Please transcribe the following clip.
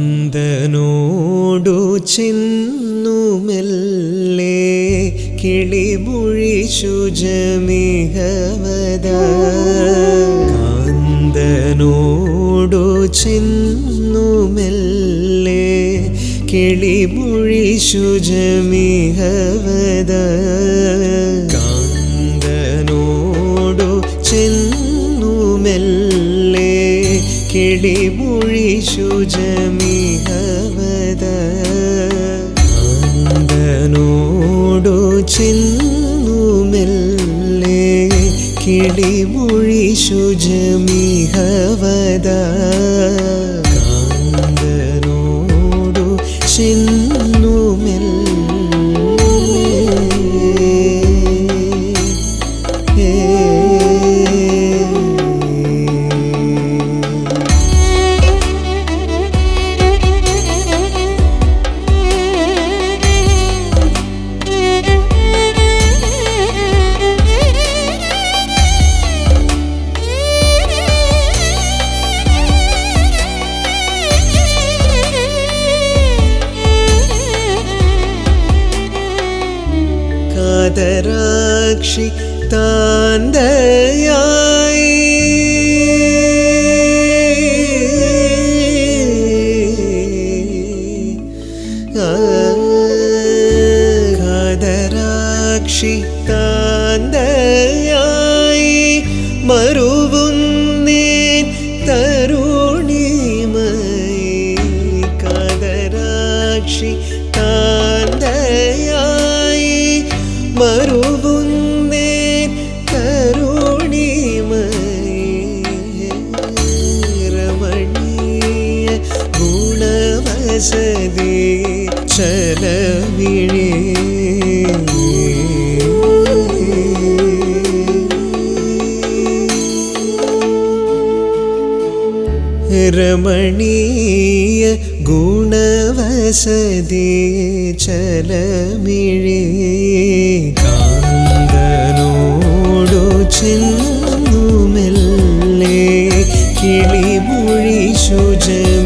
കാന്തനോടു ചെന്നു മെല്ലെ കിളിമൊഴി ശുചമിഹവദ കാന്തനോടു ചെന്നു മെല്ലെ കിളിമൊഴി ശുചമിഹവദ കാന്തനോടു ചെന്നു മെല്ലെ കിളിമൊഴി ശുചമിഹവദ കാന്തനോടു ചെന്നു മെല്ലെ കിളിമൊഴി ശുചമിഹവദ കാന്തനോടു ചെന്നു മെല്ലെ കാതരാക്ഷി താന്തയായി ആ, കാതരാക്ഷി താന്തയായി മറുവുന്നേൻ തരുണിമയി കാതരാക്ഷി താന്തയായി മറുവുന്നേൻ തരുണിമയി രമണീയ ഗുണവസതി ചലവിഴി രമണീയ ഗുണവസതി ചലമിഴി കാന്തനോടു ചെന്നു മെല്ലെ കിളിമൊഴി ശുചമി